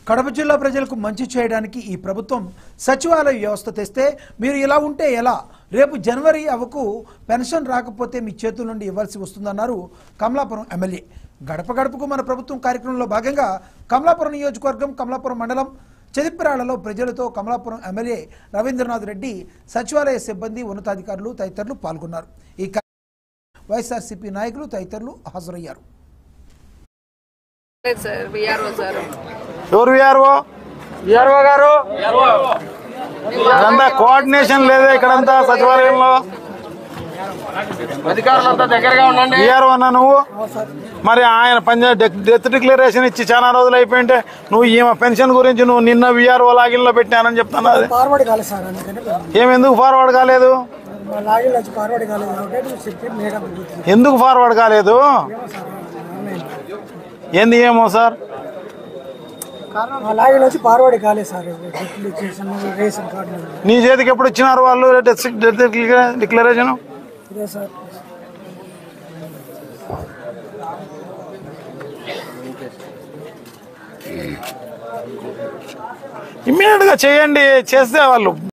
కడప జిల్లా ప్రజలకు మంచి చేయడానికి ఈ ప్రభుత్వం సచివాలయ వ్యవస్థ తెస్తే మీరు ఇలా ఉంటే ఎలా రేపు జనవరి అవకు పెన్షన్ రాకపోతే మీ చేతుల నుండి ఇవ్వాల్సి వస్తుందన్నారు కమలాపురం ఎమ్మెల్యే గడప గడపకు మన ప్రభుత్వం కార్యక్రమంలో భాగంగా కమలాపురం నియోజకవర్గం కమలాపురం మండలం చెదిప్పిరాళ్లలో ప్రజలతో కమలాపురం ఎమ్మెల్యే రవీంద్రనాథ్ రెడ్డి సచివాలయ సిబ్బంది ఉన్నతాధికారులు తదితరులు పాల్గొన్నారు ఈ కార్యక్రమంలో వైఎస్ఆర్సీపీ నాయకులు తదితరులు హాజరయ్యారు లేదు సార్ విఆర్ఓ సార్ ఎవరు విఆర్ఓ విఆర్ఓ గారు ఇదంతా కోఆర్డినేషన్ లేదా ఇక్కడంతా సచివాలయంలో అధికారులంతా దగ్గరగా ఉండండి విఆర్ఓ అన్నా నువ్వు మరి ఆయన పంజాబ్ డెత్ డిక్లరేషన్ ఇచ్చి చాలా రోజులు అయిపోయింటే నువ్వు ఈమె పెన్షన్ గురించి నువ్వు నిన్న విఆర్ఓ లాగిన్ లో పెట్టానని చెప్తున్నా అది ఫార్వర్డ్ కాలేదు సార్ అందుకని ఏం ఎందుకు ఫార్వర్డ్ కాలేదు మా లాగిన్ వచ్చి ఫార్వర్డ్ కాలేదు కాబట్టి చెప్పి మేడం అడుగుతుంది. ఎందుకు ఫార్వర్డ్ కాలేదు ఏంది ఏమో సార్ మా లాగిన్ వచ్చి ఫార్వర్డ్ కాలేదు sir application ration card number. నీ చేతికి ఎప్పుడు ఇచ్చినారు వాళ్ళు డెత్ డెత్ డిక్లరేషన్ ఇదే సార్ ఇమ్మీడియట్ గా చేయండి చేస్తే వాళ్ళు